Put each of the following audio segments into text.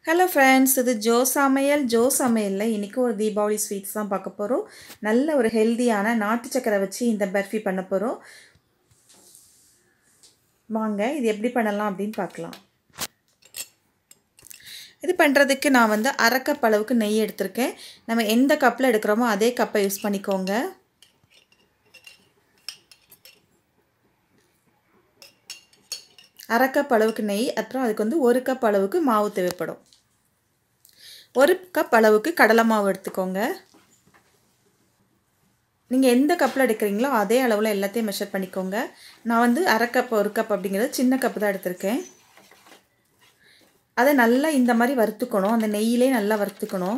hello friends இது Jo சமையல் Jo சமையலில் இன்றைக்கி ஒரு தீபாவளி ஸ்வீட்ஸ் தான் பார்க்க போகிறோம் நல்ல ஒரு ஹெல்தியான நாட்டு சக்கரை வச்சு இந்த பர்ஃபி பண்ண போகிறோம் வாங்க இது எப்படி பண்ணலாம் அப்படின்னு பார்க்கலாம் இது பண்ணுறதுக்கு நான் வந்து அரை கப் அளவுக்கு நெய் எடுத்திருக்கேன் நம்ம எந்த கப்பில் எடுக்கிறோமோ அதே கப்பை யூஸ் பண்ணிக்கோங்க அரை கப் அளவுக்கு நெய் அப்புறம் அதுக்கு வந்து ஒரு கப் அளவுக்கு மாவு தேவைப்படும் ஒரு கப் அளவுக்கு கடலை மாவு எடுத்துக்கோங்க நீங்கள் எந்த கப்பில் எடுக்கிறீங்களோ அதே அளவில் எல்லாத்தையும் மெஷர் பண்ணிக்கோங்க நான் வந்து அரை கப் ஒரு கப் அப்படிங்கிறது சின்ன கப்பு தான் எடுத்திருக்கேன் அதை நல்லா இந்த மாதிரி வறுத்துக்கணும் அந்த நெய்யிலே நல்லா வறுத்துக்கணும்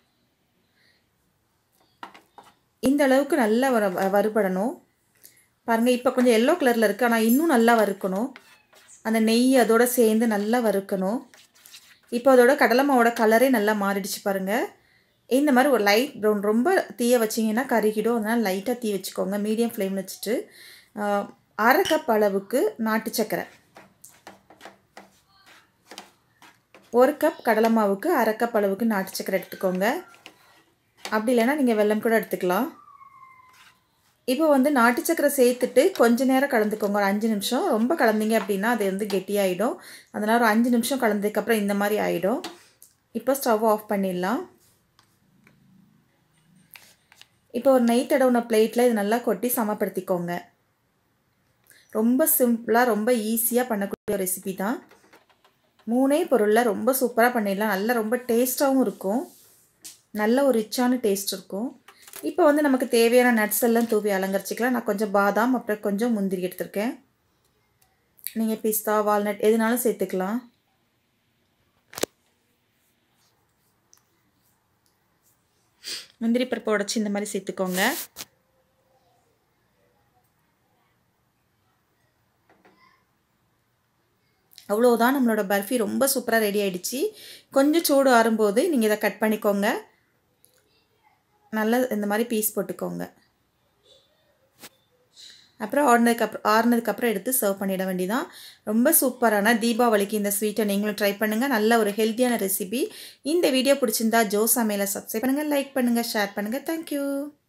இந்த அளவுக்கு நல்லா வர வறுபடணும் பாருங்கள் இப்போ கொஞ்சம் எல்லோ கலரில் இருக்குது ஆனால் இன்னும் நல்லா வறுக்கணும் அந்த நெய் அதோடு சேர்ந்து நல்லா வறுக்கணும் இப்போ அதோட கடலை மாவோட கலரே நல்லா மாறிடுச்சு பாருங்கள் இந்த மாதிரி ஒரு லைட் ப்ரௌன் ரொம்ப தீய வச்சிங்கன்னா கருகிடும் அதனால் லைட்டாக தீ வச்சுக்கோங்க மீடியம் ஃப்ளேம் வச்சுட்டு அரை கப் அளவுக்கு நாட்டு சக்கரை ஒரு கப் கடலை மாவுக்கு அரை கப் அளவுக்கு நாட்டு சக்கரை எடுத்துக்கோங்க அப்படி இல்லைன்னா நீங்கள் வெல்லம் கூட எடுத்துக்கலாம் இப்போ வந்து நாட்டு சக்கரை சேர்த்துட்டு கொஞ்ச நேரம் கலந்துக்கோங்க ஒரு அஞ்சு நிமிஷம் ரொம்ப கலந்தீங்க அப்படின்னா அது வந்து கெட்டியாகிடும் அதனால் ஒரு அஞ்சு நிமிஷம் கலந்ததுக்கப்புறம் இந்த மாதிரி ஆகிடும் இப்போ ஸ்டவ் ஆஃப் பண்ணிடலாம் இப்போ ஒரு நெய் தடவுன பிளேட்டில் இது நல்லா கொட்டி சமப்படுத்திக்கோங்க ரொம்ப சிம்பிளாக ரொம்ப ஈஸியாக பண்ணக்கூடிய ரெசிபி தான் மூணே பொருளில் ரொம்ப சூப்பராக பண்ணிடலாம் நல்லா ரொம்ப டேஸ்ட்டாகவும் இருக்கும் நல்ல ஒரு ரிச்சான டேஸ்ட் இருக்கும் இப்போ வந்து நமக்கு தேவையான நட்ஸ் எல்லாம் தூவி அலங்கரிச்சிக்கலாம் நான் கொஞ்சம் பாதாம் அப்புறம் கொஞ்சம் முந்திரி எடுத்திருக்கேன் நீங்கள் பிஸ்தா வால்நட் எதுனாலும் சேர்த்துக்கலாம் முந்திரி பருப்பு உடச்சி இந்த மாதிரி சேர்த்துக்கோங்க அவ்வளோதான் நம்மளோட பர்ஃபி ரொம்ப சூப்பராக ரெடி ஆகிடுச்சு கொஞ்சம் சூடு ஆறும்போது நீங்கள் இதை கட் பண்ணிக்கோங்க நல்லா இந்த மாதிரி பீஸ் போட்டுக்கோங்க அப்புறம் ஆடினதுக்கப்புறம் ஆறுனதுக்கப்புறம் எடுத்து சர்வ் பண்ணிட வேண்டியதான் ரொம்ப சூப்பரான தீபாவளிக்கு இந்த ஸ்வீட்டை நீங்களும் ட்ரை பண்ணுங்கள் நல்ல ஒரு ஹெல்த்தியான ரெசிபி இந்த வீடியோ பிடிச்சிருந்தா ஜோ சமையலை சப்ஸ்கிரைப் பண்ணுங்கள் லைக் பண்ணுங்கள் ஷேர் பண்ணுங்கள் தேங்க்யூ